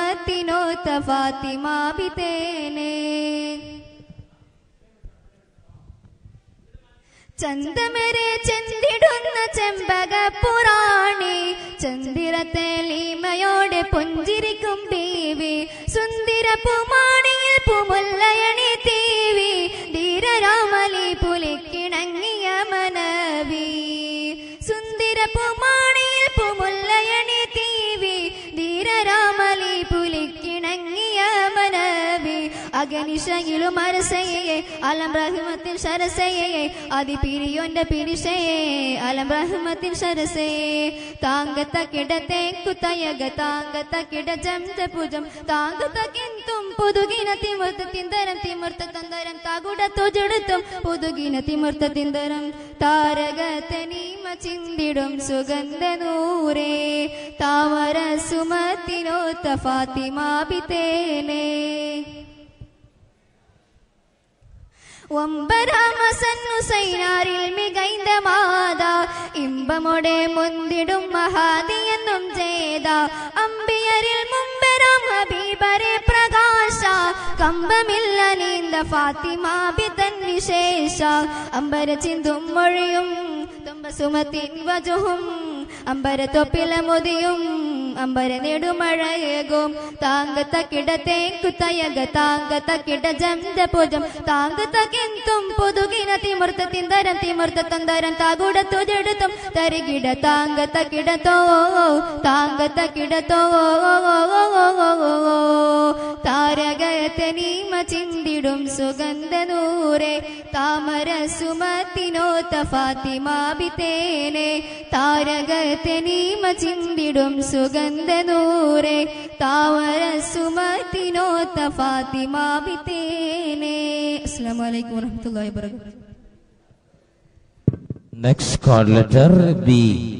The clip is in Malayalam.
സുമത്തിനോത്ത ഫാത്തിമ ബിതേനെ ചന്തമരെ ചെന്തിടുന്ന ചെമ്പക പുറാണി ചന്ദിരത്തേലീമയോടെ പുഞ്ചിരിക്കും ബീവി സുന്ദര പുമാണിയിൽ പുമുല്ലയണി തീവി ധീരരാമലി പുലിക്കിണങ്ങിയ മനവി സുന്ദര പുമാണിയിൽ പുമുല്ലയണി തീവി ധീരരാമലി പുലിക്കിണങ്ങിയ മനവി അഗനിശയിലും അരസയെ അലം റഹ്മത്തിൽ ശരസയെ അതിപിരിയോന്റെ പിരിശയെ അലം റഹ്മത്തിൽ ശരസയെ താങ്കത്ത കിടത്തെ കുത്തയക താങ്കത്ത കിട ജംജ പൂജം താങ്കത്ത കിന്തും പുതുകിന തിമിർത്ത തിന്തരം തിമിർത്ത തന്തരം താകുട തുജെടുത്തും പുതുകിന തിമിർത്ത തിന്തരം താരകത്തെ നീമ ചിന്തിടും സുഗന്ധ നൂരേ താമര സുമത്തിനോത്ത ഫാത്തിമ ബിതേനേ ഒമ്പതാമസന്നു സൈനാറിൽ മികൈந்த മാതാ ഇമ്പമോടെ മുന്തിടും മഹാദിയെന്നും ചെയ്ത അമ്പിയരിൽ മുമ്പെറാം ഹബീബരെ പ്രകാശ കമ്പമില്ല നീന്ത ഫാത്തിമ ബിതൻ വിശേഷ അമ്പര ചിന്തും മൊഴിയും തുമ്പ സുമത്തിൻ വജുഹും അമ്പര തൊപ്പില മുതിയും അമ്പര നെടുമഴയേകും താങ്കത്ത കിടത്തെ കുത്തയക താങ്കത്ത കിട ജംജ പൂജം താങ്കത്ത കിന്തും പുതുകിന തിമിർത്ത തിന്തരം തിമിർത്ത തന്തരം താകുട തുജെടുത്തും തരികിട താങ്കത്ത കിടത്തോ താങ്കത്ത കിടത്തോ താരകത്തെ നീമ ചിന്തിടും സുഗന്ധ നൂരെ താമര സുമത്തിനോത്ത ഫാത്തിമ ബിതേനെ താരകത്തെ നീമ ചിന്തിടും സുഗന്ധ നൂരെ താമര സുമത്തിനോത്ത ഫാത്തിമ ബിതേനെ അസ്സലാമു അലൈക്കും വറഹ്മത്തുള്ളാഹി വബറകാതുഹു Next card letter B.